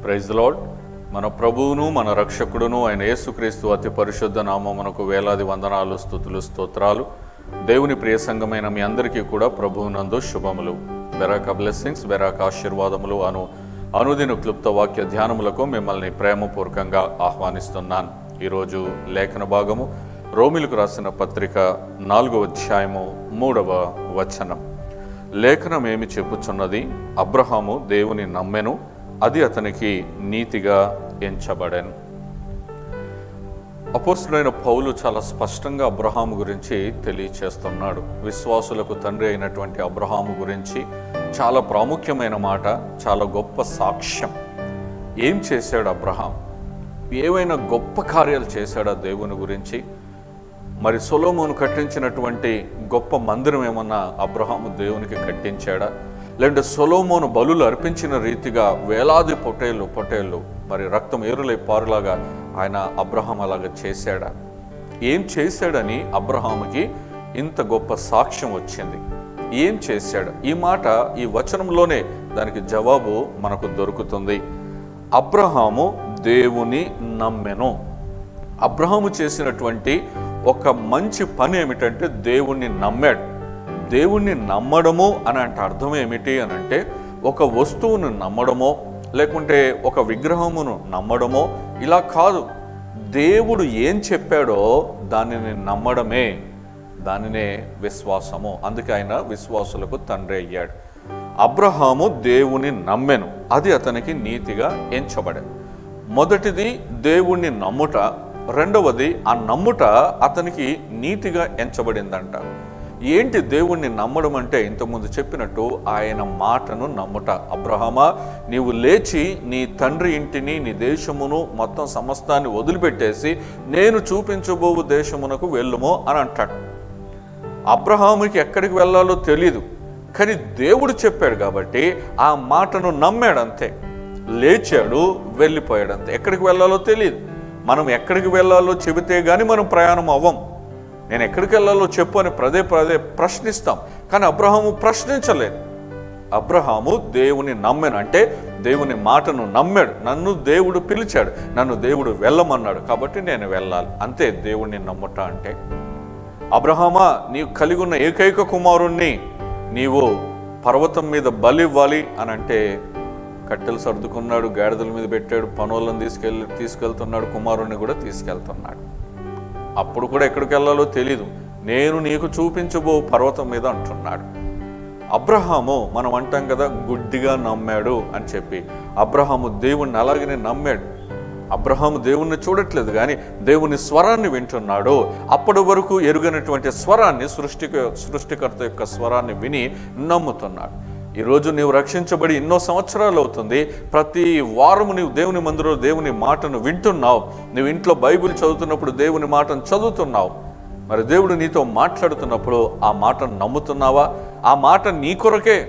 praise lord మన ప్రభువును మన రక్షకుడును ఆయన యేసుక్రీస్తు అతి పరిశుద్ధ నామమునకు వేలాది వందనాలు స్థుతులు స్తోత్రాలు దేవుని ప్రియ సంఘమైన మీ అందరికీ కూడా ప్రభువునందు శుభములు బెరాక బ్లెస్సింగ్స్ బెరాక ఆశీర్వాదములు అను అనుదిన క్లుప్త వాక్య ధ్యానములకు మిమ్మల్ని ప్రేమపూర్వకంగా ఆహ్వానిస్తున్నాను ఈరోజు లేఖన భాగము రోమిలకు రాసిన పత్రిక నాలుగవ అధ్యాయము మూడవ వచనం లేఖనం ఏమి చెప్పుచున్నది అబ్రహాము దేవుని నమ్మెను అది అతనికి నీతిగా ఎంచబడెను అపోస్తుడైన పౌలు చాలా స్పష్టంగా అబ్రహాము గురించి తెలియచేస్తున్నాడు విశ్వాసులకు తండ్రి అయినటువంటి అబ్రహాము గురించి చాలా ప్రాముఖ్యమైన మాట చాలా గొప్ప సాక్ష్యం ఏం చేశాడు అబ్రహాం ఏవైనా గొప్ప కార్యాలు చేశాడా దేవుని గురించి మరి సొలోమోను కట్టించినటువంటి గొప్ప మందిరం ఏమన్నా అబ్రహాము దేవునికి కట్టించాడా లేదంటే సొలోమోను బలులు అర్పించిన రీతిగా వేలాది పొటేళ్ళు పొటేళ్ళు మరి రక్తం ఏరులై పారులాగా ఆయన అబ్రహాం అలాగా చేశాడా ఏం చేశాడని అబ్రహాముకి ఇంత గొప్ప సాక్ష్యం వచ్చింది ఏం చేశాడు ఈ మాట ఈ వచనంలోనే దానికి జవాబు మనకు దొరుకుతుంది అబ్రహాము దేవుని నమ్మెను అబ్రహాము చేసినటువంటి ఒక మంచి పని ఏమిటంటే దేవుణ్ణి నమ్మాడు దేవుణ్ణి నమ్మడము అని అంటే అర్థం ఏమిటి అని అంటే ఒక వస్తువును నమ్మడమో లేకుంటే ఒక విగ్రహమును నమ్మడమో ఇలా కాదు దేవుడు ఏం చెప్పాడో దానిని నమ్మడమే దానినే విశ్వాసము అందుకే ఆయన విశ్వాసులకు తండ్రి అయ్యాడు అబ్రహాము దేవుని నమ్మెను అది అతనికి నీతిగా ఎంచబడేది మొదటిది దేవుణ్ణి నమ్ముట రెండవది ఆ నమ్ముట అతనికి నీతిగా ఎంచబడిందంట ఏంటి దేవుణ్ణి నమ్మడం అంటే ఇంతకుముందు చెప్పినట్టు ఆయన మాటను నమ్ముట అబ్రహమా నీవు లేచి నీ తండ్రి ఇంటిని నీ దేశమును మొత్తం సమస్తాన్ని వదిలిపెట్టేసి నేను చూపించబోవు దేశమునకు వెళ్ళుమో అని అంటాడు అబ్రహాముకి ఎక్కడికి వెళ్ళాలో తెలీదు కానీ దేవుడు చెప్పాడు కాబట్టి ఆ మాటను నమ్మాడు అంతే లేచాడు వెళ్ళిపోయాడు అంతే ఎక్కడికి వెళ్ళాలో తెలియదు మనం ఎక్కడికి వెళ్ళాలో చెబితే కానీ మనం ప్రయాణం అవ్వం నేను ఎక్కడికి వెళ్ళాలో చెప్పు అని పదే పదే ప్రశ్నిస్తాం కానీ అబ్రహాము ప్రశ్నించలేదు అబ్రహాము దేవుని నమ్మాను అంటే దేవుని మాటను నమ్మాడు నన్ను దేవుడు పిలిచాడు నన్ను దేవుడు వెళ్ళమన్నాడు కాబట్టి నేను వెళ్ళాలి అంతే దేవుణ్ణి నమ్ముట అంటే అబ్రహామా నీవు కలిగి ఉన్న ఏకైక కుమారుణ్ణి నీవు పర్వతం మీద బలి ఇవ్వాలి అని అంటే కట్టెలు సర్దుకున్నాడు గాడిదల మీద పెట్టాడు పనులను తీసుకెళ్ళి తీసుకెళ్తున్నాడు కుమారుణ్ణి కూడా తీసుకెళ్తున్నాడు అప్పుడు కూడా ఎక్కడికి వెళ్ళాలో తెలీదు నేను నీకు చూపించబో పర్వతం మీద అంటున్నాడు అబ్రహాము మనం అంటాం కదా గుడ్డిగా నమ్మాడు అని చెప్పి అబ్రహాము దేవుణ్ణి అలాగనే నమ్మాడు అబ్రహాము దేవుణ్ణి చూడట్లేదు కానీ దేవుని స్వరాన్ని వింటున్నాడు అప్పటి వరకు ఎరుగనటువంటి స్వరాన్ని సృష్టిక సృష్టికర్త యొక్క స్వరాన్ని విని నమ్ముతున్నాడు ఈరోజు నీవు రక్షించబడి ఎన్నో సంవత్సరాలు అవుతుంది ప్రతి వారము నీవు దేవుని మందిరంలో దేవుని మాటను వింటున్నావు నువ్వు ఇంట్లో బైబిల్ చదువుతున్నప్పుడు దేవుని మాటను చదువుతున్నావు మరి దేవుడు నీతో మాట్లాడుతున్నప్పుడు ఆ మాటను నమ్ముతున్నావా ఆ మాట నీ కొరకే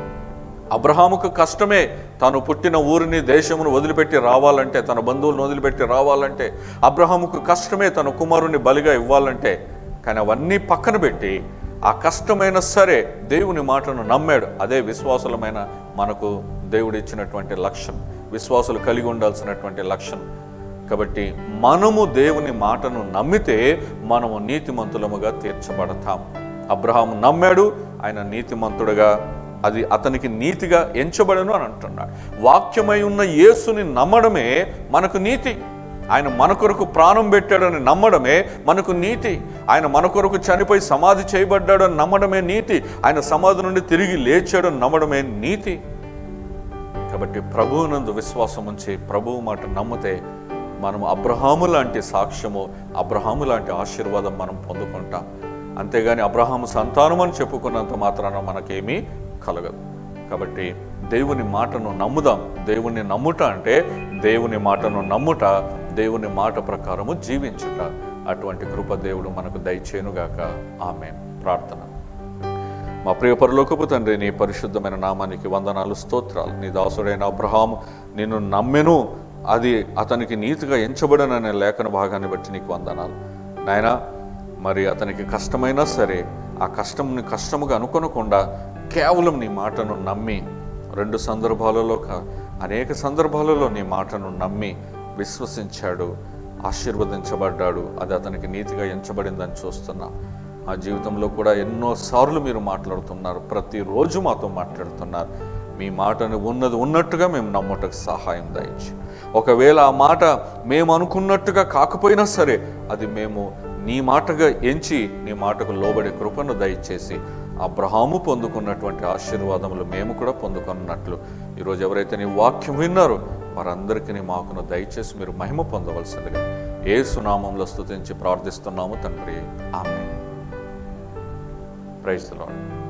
అబ్రహాముకు కష్టమే తాను పుట్టిన ఊరిని దేశమును వదిలిపెట్టి రావాలంటే తన బంధువులను వదిలిపెట్టి రావాలంటే అబ్రహాముకు కష్టమే తన కుమారుని బలిగా ఇవ్వాలంటే కానీ అవన్నీ పక్కన పెట్టి ఆ కష్టమైన సరే దేవుని మాటను నమ్మాడు అదే విశ్వాసులమైన మనకు దేవుడు ఇచ్చినటువంటి లక్ష్యం విశ్వాసులు కలిగి ఉండాల్సినటువంటి లక్ష్యం కాబట్టి మనము దేవుని మాటను నమ్మితే మనము నీతిమంతులముగా తీర్చబడతాం అబ్రహాము నమ్మాడు ఆయన నీతిమంతుడుగా అది అతనికి నీతిగా ఎంచబడను అని అంటున్నాడు వాక్యమై ఉన్న యేసుని నమ్మడమే మనకు నీతి ఆయన మన కొరకు ప్రాణం పెట్టాడని నమ్మడమే మనకు నీతి ఆయన మన కొరకు చనిపోయి సమాధి చేయబడ్డాడని నమ్మడమే నీతి ఆయన సమాధి నుండి తిరిగి లేచాడని నమ్మడమే నీతి కాబట్టి ప్రభువునందు విశ్వాసం ఉంచి ప్రభువు మాట నమ్మితే మనం అబ్రహాము లాంటి సాక్ష్యము అబ్రహాము లాంటి ఆశీర్వాదం మనం పొందుకుంటాం అంతేగాని అబ్రహాము సంతానం అని చెప్పుకున్నంత మాత్రాన మనకేమీ కలగదు కాబట్టి దేవుని మాటను నమ్ముదాం దేవుని నమ్ముట అంటే దేవుని మాటను నమ్ముట దేవుని మాట ప్రకారము జీవించుట అటువంటి కృప దేవుడు మనకు దయచేనుగాక ఆమె ప్రార్థన మా ప్రియ పరలోకపు తండ్రి నీ పరిశుద్ధమైన నామానికి వందనాలు స్తోత్రాలు నీ దాసుడైన అబ్రహాము నిన్ను నమ్మెను అది అతనికి నీతిగా ఎంచబడననే లేఖన భాగాన్ని బట్టి నీకు వందనాలు నాయనా మరి అతనికి కష్టమైనా సరే ఆ కష్టంని కష్టముగా అనుకొనకుండా కేవలం నీ మాటను నమ్మి రెండు సందర్భాలలో క- అనేక సందర్భాలలో నీ మాటను నమ్మి విశ్వసించాడు ఆశీర్వదించబడ్డాడు అది అతనికి నీతిగా ఎంచబడిందని చూస్తున్నాం మా జీవితంలో కూడా ఎన్నోసార్లు మీరు మాట్లాడుతున్నారు ప్రతిరోజు మాతో మాట్లాడుతున్నారు మీ మాటను ఉన్నది ఉన్నట్టుగా మేము నమ్ముటకు సహాయం దయచి ఒకవేళ ఆ మాట మేము అనుకున్నట్టుగా కాకపోయినా సరే అది మేము నీ మాటగా ఎంచి నీ మాటకు లోబడే కృపను దయచేసి అబ్రహాము పొందుకున్నటువంటి ఆశీర్వాదములు మేము కూడా పొందుకున్నట్లు ఈరోజు ఎవరైతే నీ వాక్యం విన్నారో వారందరికీ నీ మాకును దయచేసి మీరు మహిమ పొందవలసిందిగా ఏ సునామంలో స్తుతించి ప్రార్థిస్తున్నాము తండ్రి ఆమె ప్రైజ్ లార్డ్